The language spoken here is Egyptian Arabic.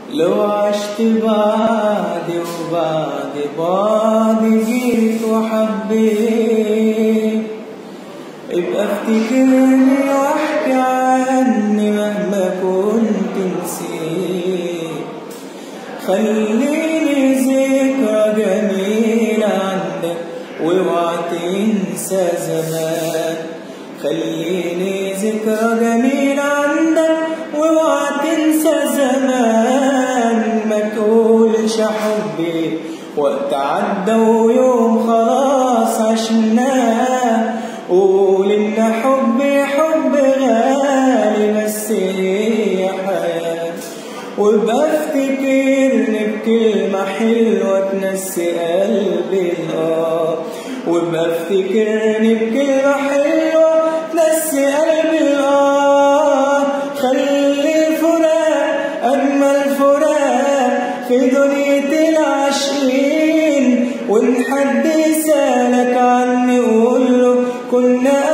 لو عشت بعدي وبعد بعد جيت وحبيت ابقى افتكرني واحكي عني مهما كنت نسيت خليني ذكرى جميلة عندك واوعى تنسى زمان خليني ذكرى جميلة عندك واوعى تنسى زمان ما تقولش حبي وقت عدى ويوم خلاص عشناه قول ان حبي حب غالي بس هي حياة وبفتكرني بكلمة حلوة تنسي قلبي الآه وبفتكرني بكلمة حلوة تنسي قلبي الآه خلي الفراق أجمل فراق في دنيا العاشقين وإن حد سألك عني قول له كنا